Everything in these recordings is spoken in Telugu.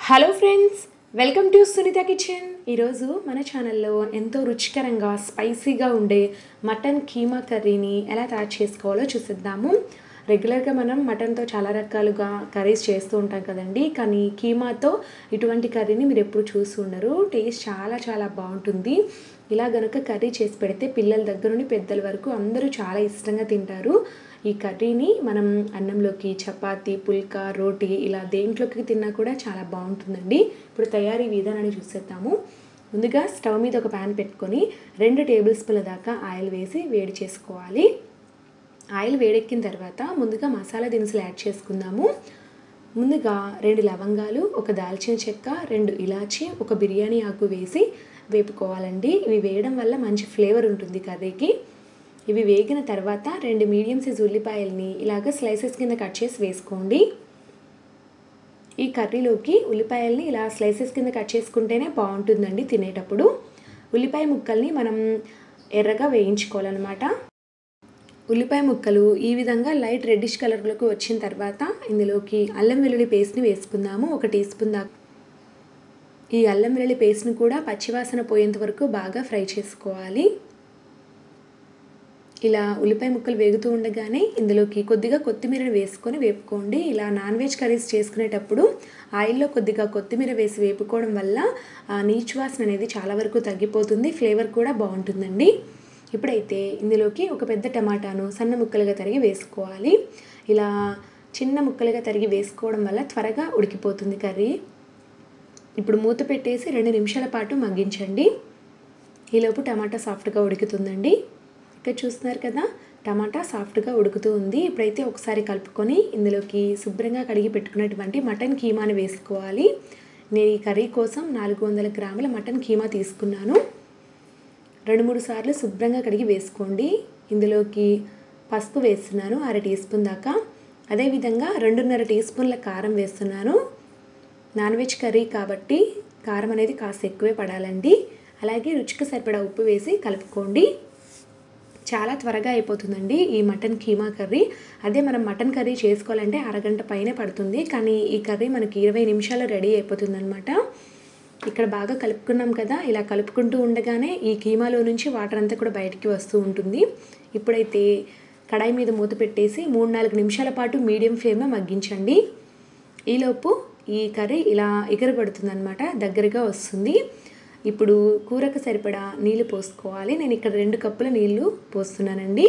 hello friends welcome to Sunitha kitchen ఈరోజు మన ఛానల్లో ఎంతో రుచికరంగా స్పైసీగా ఉండే మటన్ కీమా కర్రీని ఎలా తయారు చేసుకోవాలో చూసిద్దాము రెగ్యులర్గా మనం మటన్తో చాలా రకాలుగా కర్రీస్ చేస్తూ ఉంటాం కదండి కానీ కీమాతో ఇటువంటి కర్రీని మీరు ఎప్పుడు చూసి ఉండరు టేస్ట్ చాలా చాలా బాగుంటుంది ఇలా గనుక కర్రీ చేసి పెడితే పిల్లల దగ్గర నుండి పెద్దల వరకు అందరూ చాలా ఇష్టంగా తింటారు ఈ కర్రీని మనం అన్నంలోకి చపాతి పుల్కా రోటీ ఇలా దేంట్లోకి తిన్నా కూడా చాలా బాగుంటుందండి ఇప్పుడు తయారీ విధానాన్ని చూసేద్దాము ముందుగా స్టవ్ మీద ఒక ప్యాన్ పెట్టుకొని రెండు టేబుల్ స్పూన్ల దాకా ఆయిల్ వేసి వేడి చేసుకోవాలి ఆయిల్ వేడెక్కిన తర్వాత ముందుగా మసాలా దినుసులు యాడ్ చేసుకుందాము ముందుగా రెండు లవంగాలు ఒక దాల్చిన చెక్క రెండు ఇలాచి ఒక బిర్యానీ ఆకు వేసి వేపుకోవాలండి ఇవి వేయడం వల్ల మంచి ఫ్లేవర్ ఉంటుంది కర్రీకి ఇవి వేగిన తర్వాత రెండు మీడియం సైజ్ ఉల్లిపాయల్ని ఇలాగ స్లైసెస్ కింద కట్ చేసి వేసుకోండి ఈ కర్రీలోకి ఉల్లిపాయల్ని ఇలా స్లైసెస్ కింద కట్ చేసుకుంటేనే బాగుంటుందండి తినేటప్పుడు ఉల్లిపాయ ముక్కల్ని మనం ఎర్రగా వేయించుకోవాలన్నమాట ఉల్లిపాయ ముక్కలు ఈ విధంగా లైట్ రెడ్డిష్ కలర్లోకి వచ్చిన తర్వాత ఇందులోకి అల్లం వెల్లుల్లి పేస్ట్ని వేసుకుందాము ఒక టీ స్పూన్ దాకా ఈ అల్లం వెల్లుల్లి పేస్ట్ని కూడా పచ్చివాసన పోయేంత వరకు బాగా ఫ్రై చేసుకోవాలి ఇలా ఉల్లిపాయ ముక్కలు వేగుతూ ఉండగానే ఇందులోకి కొద్దిగా కొత్తిమీరని వేసుకొని వేపుకోండి ఇలా నాన్ వెజ్ కర్రీస్ చేసుకునేటప్పుడు ఆయిల్లో కొద్దిగా కొత్తిమీర వేసి వేపుకోవడం వల్ల ఆ నీచు వాసన అనేది చాలా వరకు తగ్గిపోతుంది ఫ్లేవర్ కూడా బాగుంటుందండి ఇప్పుడైతే ఇందులోకి ఒక పెద్ద టమాటాను సన్న ముక్కలుగా తరిగి వేసుకోవాలి ఇలా చిన్న ముక్కలుగా తరిగి వేసుకోవడం వల్ల త్వరగా ఉడికిపోతుంది కర్రీ ఇప్పుడు మూత పెట్టేసి రెండు నిమిషాల పాటు మగ్గించండి ఈలోపు టమాటా సాఫ్ట్గా ఉడుకుతుందండి ఇక్కడ చూస్తున్నారు కదా టమాటా సాఫ్ట్గా ఉడుకుతూ ఉంది ఇప్పుడైతే ఒకసారి కలుపుకొని ఇందులోకి శుభ్రంగా కడిగి పెట్టుకున్నటువంటి మటన్ కీమాని వేసుకోవాలి నేను ఈ కర్రీ కోసం నాలుగు వందల గ్రాముల మటన్ కీమా తీసుకున్నాను రెండు మూడు సార్లు శుభ్రంగా కడిగి వేసుకోండి ఇందులోకి పసుపు వేస్తున్నాను అర టీ స్పూన్ దాకా అదేవిధంగా రెండున్నర టీ స్పూన్ల కారం వేస్తున్నాను నాన్ వెజ్ కర్రీ కాబట్టి కారం అనేది కాస్త ఎక్కువే పడాలండి అలాగే రుచికి సరిపడా ఉప్పు వేసి కలుపుకోండి చాలా త్వరగా అయిపోతుందండి ఈ మటన్ కీమా కర్రీ అదే మనం మటన్ కర్రీ చేసుకోవాలంటే అరగంట పైనే పడుతుంది కానీ ఈ కర్రీ మనకి ఇరవై నిమిషాలు రెడీ అయిపోతుంది అనమాట ఇక్కడ బాగా కలుపుకున్నాం కదా ఇలా కలుపుకుంటూ ఉండగానే ఈ కీమాలో నుంచి వాటర్ అంతా కూడా బయటికి వస్తూ ఉంటుంది ఇప్పుడైతే కడాయి మీద మూత పెట్టేసి మూడు నాలుగు నిమిషాల పాటు మీడియం ఫ్లేమ్లో మగ్గించండి ఈలోపు ఈ కర్రీ ఇలా ఎగరబడుతుంది అనమాట దగ్గరగా వస్తుంది ఇప్పుడు కూరకు సరిపడా నీళ్ళు పోసుకోవాలి నేను ఇక్కడ రెండు కప్పుల నీళ్ళు పోస్తున్నానండి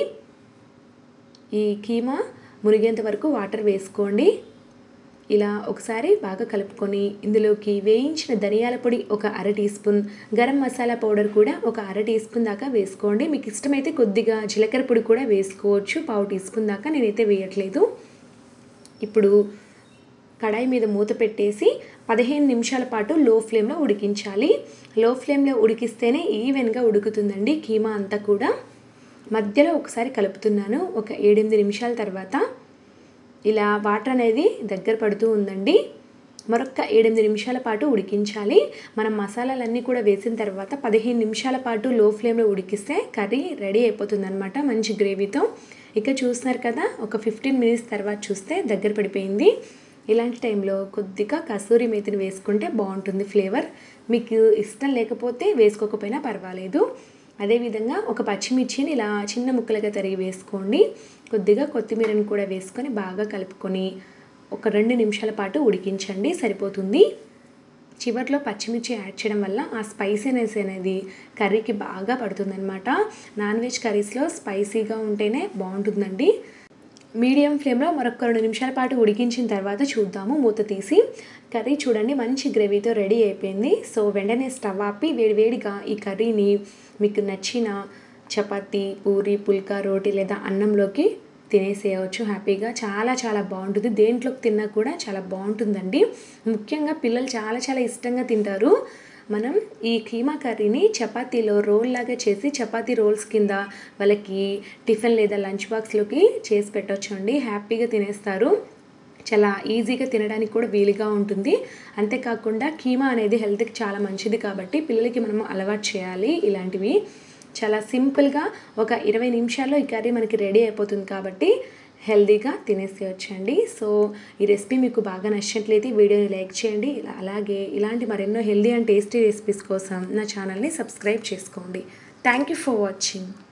ఈ కీమా మునిగేంత వరకు వాటర్ వేసుకోండి ఇలా ఒకసారి బాగా కలుపుకొని ఇందులోకి వేయించిన ధనియాల పొడి ఒక అర teaspoon garam masala powder కూడా ఒక అర టీ స్పూన్ దాకా వేసుకోండి మీకు ఇష్టమైతే కొద్దిగా జీలకర్ర పొడి కూడా వేసుకోవచ్చు పావు టీ స్పూన్ దాకా నేనైతే వేయట్లేదు ఇప్పుడు కడాయి మీద మూత పెట్టేసి పదిహేను నిమిషాల పాటు లో ఫ్లేమ్లో ఉడికించాలి లో ఫ్లేమ్లో ఉడికిస్తేనే ఈవెన్గా ఉడుకుతుందండి కీమా అంతా కూడా మధ్యలో ఒకసారి కలుపుతున్నాను ఒక ఏడెనిమిది నిమిషాల తర్వాత ఇలా వాటర్ అనేది దగ్గర పడుతూ ఉందండి మరొక ఏడెనిమిది నిమిషాల పాటు ఉడికించాలి మనం మసాలాలన్నీ కూడా వేసిన తర్వాత పదిహేను నిమిషాల పాటు లో ఫ్లేమ్లో ఉడికిస్తే కర్రీ రెడీ అయిపోతుంది అనమాట మంచి గ్రేవీతో ఇక చూస్తున్నారు కదా ఒక ఫిఫ్టీన్ మినిట్స్ తర్వాత చూస్తే దగ్గర పడిపోయింది ఇలాంటి టైంలో కొద్దిగా కసూరి మేతిని వేసుకుంటే బాగుంటుంది ఫ్లేవర్ మీకు ఇష్టం లేకపోతే వేసుకోకపోయినా పర్వాలేదు అదేవిధంగా ఒక పచ్చిమిర్చిని ఇలా చిన్న ముక్కలుగా తరిగి వేసుకోండి కొద్దిగా కొత్తిమీరని కూడా వేసుకొని బాగా కలుపుకొని ఒక రెండు నిమిషాల పాటు ఉడికించండి సరిపోతుంది చివరిలో పచ్చిమిర్చి యాడ్ చేయడం వల్ల ఆ స్పైసీనెస్ అనేది కర్రీకి బాగా పడుతుందన్నమాట నాన్ వెజ్ కర్రీస్లో స్పైసీగా ఉంటేనే బాగుంటుందండి మీడియం ఫ్లేమ్లో మరొక రెండు నిమిషాల పాటు ఉడికించిన తర్వాత చూద్దాము మూత తీసి కర్రీ చూడండి మంచి గ్రేవీతో రెడీ అయిపోయింది సో వెంటనే స్టవ్ ఆపి వేడివేడిగా ఈ కర్రీని మీకు నచ్చిన చపాతి పూరి పుల్కా రోటీ లేదా అన్నంలోకి తినేసేయవచ్చు హ్యాపీగా చాలా చాలా బాగుంటుంది దేంట్లోకి తిన్నా కూడా చాలా బాగుంటుందండి ముఖ్యంగా పిల్లలు చాలా చాలా ఇష్టంగా తింటారు మనం ఈ కీమా కర్రీని చపాతీలో రోల్ లాగా చేసి చపాతీ రోల్స్ కింద వాళ్ళకి టిఫిన్ లేదా లంచ్ బాక్స్లోకి చేసి పెట్టవచ్చు అండి హ్యాపీగా తినేస్తారు చాలా ఈజీగా తినడానికి కూడా వీలుగా ఉంటుంది అంతేకాకుండా కీమా అనేది హెల్త్కి చాలా మంచిది కాబట్టి పిల్లలకి మనం అలవాటు చేయాలి ఇలాంటివి చాలా సింపుల్గా ఒక ఇరవై నిమిషాల్లో ఈ కర్రీ మనకి రెడీ అయిపోతుంది కాబట్టి హెల్తీగా తినేసేయచ్చండి సో ఈ రెసిపీ మీకు బాగా నచ్చినట్లయితే ఈ వీడియోని లైక్ చేయండి ఇలా- అలాగే ఇలాంటి మరెన్నో హెల్తీ అండ్ టేస్టీ రెసిపీస్ కోసం నా ఛానల్ని సబ్స్క్రైబ్ చేసుకోండి థ్యాంక్ యూ ఫర్ వాచింగ్